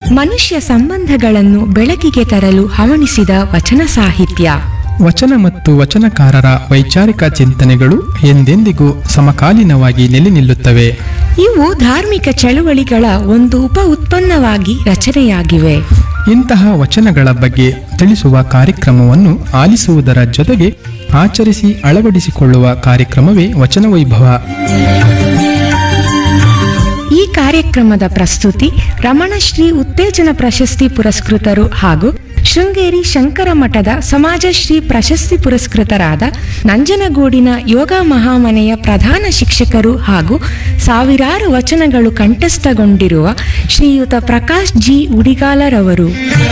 ಮನುಷ್ಯ ಸಂಬಂಧಗಳನ್ನು ಬೆಳಕಿಗೆ ತರಲು ಹವಣಿಸಿದ ವಚನ ಸಾಹಿತ್ಯ ವಚನ ಮತ್ತು ವಚನಕಾರರ ವೈಚಾರಿಕ ಚಿಂತನೆಗಳು ಎಂದೆಂದಿಗೂ ಸಮಕಾಲೀನವಾಗಿ ನೆಲೆ ನಿಲ್ಲುತ್ತವೆ ಇವು ಧಾರ್ಮಿಕ ಚಳುವಳಿಗಳ ಒಂದು ಉಪ ಉತ್ಪನ್ನವಾಗಿ ರಚನೆಯಾಗಿವೆ ಇಂತಹ ವಚನಗಳ ಬಗ್ಗೆ ತಿಳಿಸುವ ಕಾರ್ಯಕ್ರಮವನ್ನು ಆಲಿಸುವುದರ ಜೊತೆಗೆ ಆಚರಿಸಿ ಅಳವಡಿಸಿಕೊಳ್ಳುವ ಕಾರ್ಯಕ್ರಮವೇ ವಚನ ವೈಭವ ಈ ಕಾರ್ಯಕ್ರಮದ ಪ್ರಸ್ತುತಿ ರಮಣಶ್ರೀ ಉತ್ತೇಜನ ಪ್ರಶಸ್ತಿ ಪುರಸ್ಕೃತರು ಹಾಗೂ ಶೃಂಗೇರಿ ಶಂಕರ ಮಠದ ಸಮಾಜಶ್ರೀ ಪ್ರಶಸ್ತಿ ಪುರಸ್ಕೃತರಾದ ನಂಜನಗೂಡಿನ ಯೋಗ ಮಹಾಮನೆಯ ಪ್ರಧಾನ ಶಿಕ್ಷಕರು ಹಾಗೂ ಸಾವಿರಾರು ವಚನಗಳು ಕಂಠಸ್ಥಗೊಂಡಿರುವ ಶ್ರೀಯುತ ಪ್ರಕಾಶ್ ಜಿ ಉಡಿಗಾಲರವರು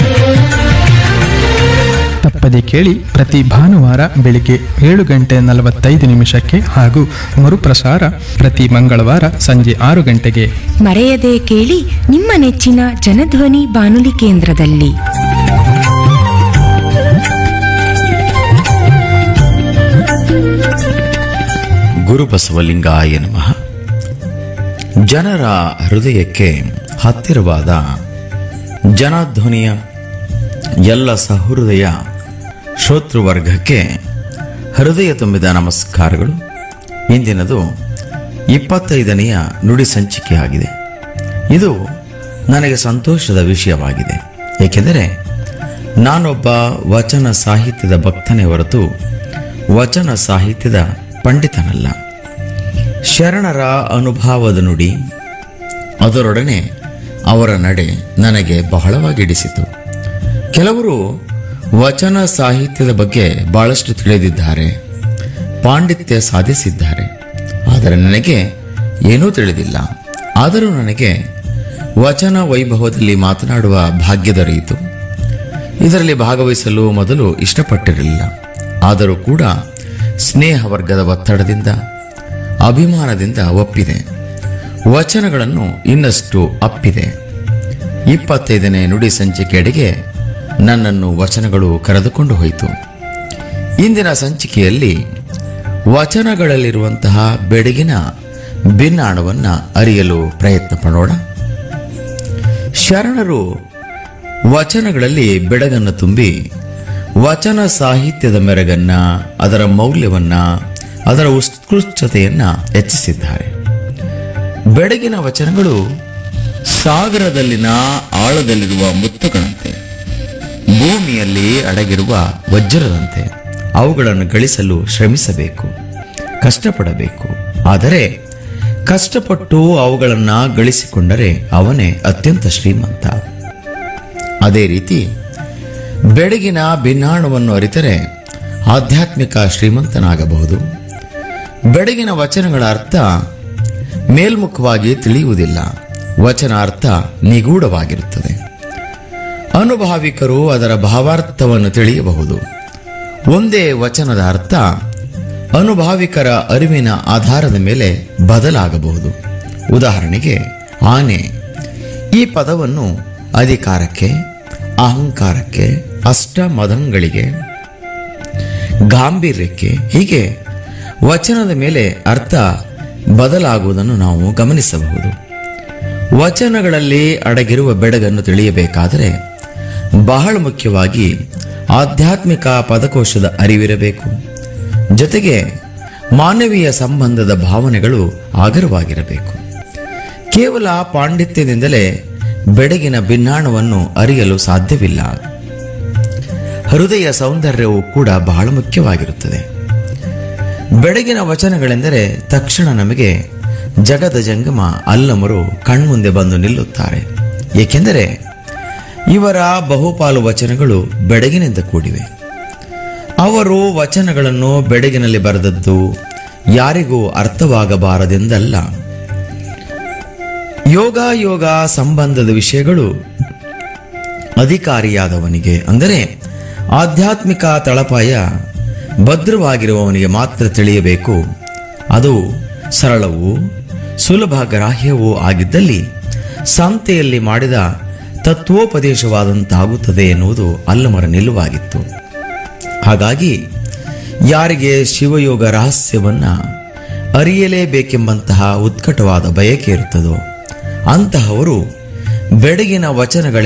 ತಪ್ಪದೆ ಕೇಳಿ ಪ್ರತಿ ಭಾನುವಾರ ಬೆಳಿಗ್ಗೆ ಏಳು ಗಂಟೆ ನಲವತ್ತೈದು ನಿಮಿಷಕ್ಕೆ ಹಾಗೂ ಮರುಪ್ರಸಾರ ಪ್ರತಿ ಮಂಗಳವಾರ ಸಂಜೆ ಆರು ಗಂಟೆಗೆ ಮರೆಯದೆ ಕೇಳಿ ನಿಮ್ಮ ನೆಚ್ಚಿನ ಜನಧ್ವನಿ ಬಾನುಲಿ ಕೇಂದ್ರದಲ್ಲಿ ಗುರುಬಸವಲಿಂಗಾಯ ನಮಃ ಜನರ ಹೃದಯಕ್ಕೆ ಹತ್ತಿರವಾದ ಜನಧ್ವನಿಯ ಎಲ್ಲ ಸಹೃದಯ ಶ್ರೋತೃವರ್ಗಕ್ಕೆ ಹೃದಯ ತುಂಬಿದ ನಮಸ್ಕಾರಗಳು ಇಂದಿನದು ಇಪ್ಪತ್ತೈದನೆಯ ನುಡಿ ಸಂಚಿಕೆಯಾಗಿದೆ ಇದು ನನಗೆ ಸಂತೋಷದ ವಿಷಯವಾಗಿದೆ ಏಕೆಂದರೆ ನಾನೊಬ್ಬ ವಚನ ಸಾಹಿತ್ಯದ ಭಕ್ತನೇ ಹೊರತು ವಚನ ಸಾಹಿತ್ಯದ ಪಂಡಿತನಲ್ಲ ಶರಣರ ಅನುಭವದ ನುಡಿ ಅದರೊಡನೆ ಅವರ ನಡೆ ನನಗೆ ಬಹಳವಾಗಿಡಿಸಿತು ಕೆಲವರು ವಚನ ಸಾಹಿತ್ಯದ ಬಗ್ಗೆ ಬಹಳಷ್ಟು ತಿಳಿದಿದ್ದಾರೆ ಪಾಂಡಿತ್ಯ ಸಾಧಿಸಿದ್ದಾರೆ ಆದರೆ ನನಗೆ ಏನೂ ತಿಳಿದಿಲ್ಲ ಆದರೂ ನನಗೆ ವಚನ ವೈಭವದಲ್ಲಿ ಮಾತನಾಡುವ ಭಾಗ್ಯ ದೊರೆಯಿತು ಇದರಲ್ಲಿ ಭಾಗವಹಿಸಲು ಮೊದಲು ಇಷ್ಟಪಟ್ಟಿರಲಿಲ್ಲ ಆದರೂ ಕೂಡ ಸ್ನೇಹ ವರ್ಗದ ಒತ್ತಡದಿಂದ ಅಭಿಮಾನದಿಂದ ಒಪ್ಪಿದೆ ವಚನಗಳನ್ನು ಇನ್ನಷ್ಟು ಅಪ್ಪಿದೆ ಇಪ್ಪತ್ತೈದನೇ ನುಡಿ ಸಂಚಿಕೆಯಡೆಗೆ ನನ್ನನ್ನು ವಚನಗಳು ಕರೆದುಕೊಂಡು ಹೋಯಿತು ಇಂದಿನ ಸಂಚಿಕೆಯಲ್ಲಿ ವಚನಗಳಲ್ಲಿರುವಂತಹ ಬೆಡಗಿನ ಭಿನ್ನಾಣವನ್ನು ಅರಿಯಲು ಪ್ರಯತ್ನ ಪಡೋಣ ಶರಣರು ವಚನಗಳಲ್ಲಿ ಬೆಡಗನ್ನು ತುಂಬಿ ವಚನ ಸಾಹಿತ್ಯದ ಮೆರಗನ್ನ ಅದರ ಮೌಲ್ಯವನ್ನ ಅದರ ಉತ್ಕೃಷ್ಟತೆಯನ್ನ ಹೆಚ್ಚಿಸಿದ್ದಾರೆ ಬೆಡಗಿನ ವಚನಗಳು ಸಾಗರದಲ್ಲಿನ ಆಳದಲ್ಲಿರುವ ಮುತ್ತುಗಳಂತೆ ಭೂಮಿಯಲ್ಲಿ ಅಡಗಿರುವ ವಜ್ರದಂತೆ ಅವುಗಳನ್ನು ಗಳಿಸಲು ಶ್ರಮಿಸಬೇಕು ಕಷ್ಟಪಡಬೇಕು ಆದರೆ ಕಷ್ಟಪಟ್ಟು ಅವುಗಳನ್ನು ಗಳಿಸಿಕೊಂಡರೆ ಅವನೇ ಅತ್ಯಂತ ಶ್ರೀಮಂತ ಅದೇ ರೀತಿ ಬೆಳಗಿನ ಭಿನ್ನಾಣವನ್ನು ಅರಿತರೆ ಆಧ್ಯಾತ್ಮಿಕ ಶ್ರೀಮಂತನಾಗಬಹುದು ಬೆಳಗಿನ ವಚನಗಳ ಅರ್ಥ ಮೇಲ್ಮುಖವಾಗಿ ತಿಳಿಯುವುದಿಲ್ಲ ವಚನ ಅರ್ಥ ನಿಗೂಢವಾಗಿರುತ್ತದೆ ಅನುಭಾವಿಕರು ಅದರ ಭಾವಾರ್ಥವನ್ನು ತಿಳಿಯಬಹುದು ಒಂದೇ ವಚನದ ಅರ್ಥ ಅನುಭಾವಿಕರ ಅರಿವಿನ ಆಧಾರದ ಮೇಲೆ ಬದಲಾಗಬಹುದು ಉದಾಹರಣೆಗೆ ಆನೆ ಈ ಪದವನ್ನು ಅಧಿಕಾರಕ್ಕೆ ಅಹಂಕಾರಕ್ಕೆ ಅಷ್ಟಮದಂಗಳಿಗೆ ಗಾಂಭೀರ್ಯಕ್ಕೆ ಹೀಗೆ ವಚನದ ಮೇಲೆ ಅರ್ಥ ಬದಲಾಗುವುದನ್ನು ನಾವು ಗಮನಿಸಬಹುದು ವಚನಗಳಲ್ಲಿ ಅಡಗಿರುವ ಬೆಡಗನ್ನು ತಿಳಿಯಬೇಕಾದರೆ ಬಹಳ ಮುಖ್ಯವಾಗಿ ಆಧ್ಯಾತ್ಮಿಕ ಪದಕೋಶದ ಅರಿವಿರಬೇಕು ಜೊತೆಗೆ ಮಾನವೀಯ ಸಂಬಂಧದ ಭಾವನೆಗಳು ಆಗರವಾಗಿರಬೇಕು ಕೇವಲ ಪಾಂಡಿತ್ಯದಿಂದಲೇ ಬೆಡಗಿನ ಭಿನ್ನಾಣವನ್ನು ಅರಿಯಲು ಸಾಧ್ಯವಿಲ್ಲ ಹೃದಯ ಸೌಂದರ್ಯವು ಕೂಡ ಬಹಳ ಮುಖ್ಯವಾಗಿರುತ್ತದೆ ಬೆಡಗಿನ ವಚನಗಳೆಂದರೆ ತಕ್ಷಣ ನಮಗೆ ಜಗದ ಜಂಗಮ ಅಲ್ಲಮರು ಕಣ್ಮುಂದೆ ಬಂದು ನಿಲ್ಲುತ್ತಾರೆ ಏಕೆಂದರೆ ಇವರ ಬಹುಪಾಲು ವಚನಗಳು ಬೆಡಗಿನಿಂದ ಕೂಡಿವೆ ಅವರು ವಚನಗಳನ್ನು ಬೆಡಗಿನಲ್ಲಿ ಬರೆದದ್ದು ಯಾರಿಗೂ ಅರ್ಥವಾಗಬಾರದೆಂದಲ್ಲ ಯೋಗ ಯೋಗ ಸಂಬಂಧದ ವಿಷಯಗಳು ಅಧಿಕಾರಿಯಾದವನಿಗೆ ಅಂದರೆ ಆಧ್ಯಾತ್ಮಿಕ ತಳಪಾಯ ಭದ್ರವಾಗಿರುವವನಿಗೆ ಮಾತ್ರ ತಿಳಿಯಬೇಕು ಅದು ಸರಳವೂ ಸುಲಭ ಗ್ರಾಹ್ಯವೂ ಆಗಿದ್ದಲ್ಲಿ ಸಂತೆಯಲ್ಲಿ ಮಾಡಿದ ತತ್ವೋಪದೇಶವಾದಂತಾಗುತ್ತದೆ ಎನ್ನುವುದು ಅಲ್ಲಮರ ನಿಲುವಾಗಿತ್ತು ಹಾಗಾಗಿ ಯಾರಿಗೆ ಶಿವಯೋಗ ರಹಸ್ಯವನ್ನ ಅರಿಯಲೇಬೇಕೆಂಬಂತಹ ಉತ್ಕಟವಾದ ಬಯಕೆ ಇರುತ್ತದೋ ಅಂತಹವರು ಬೆಡಗಿನ ವಚನಗಳ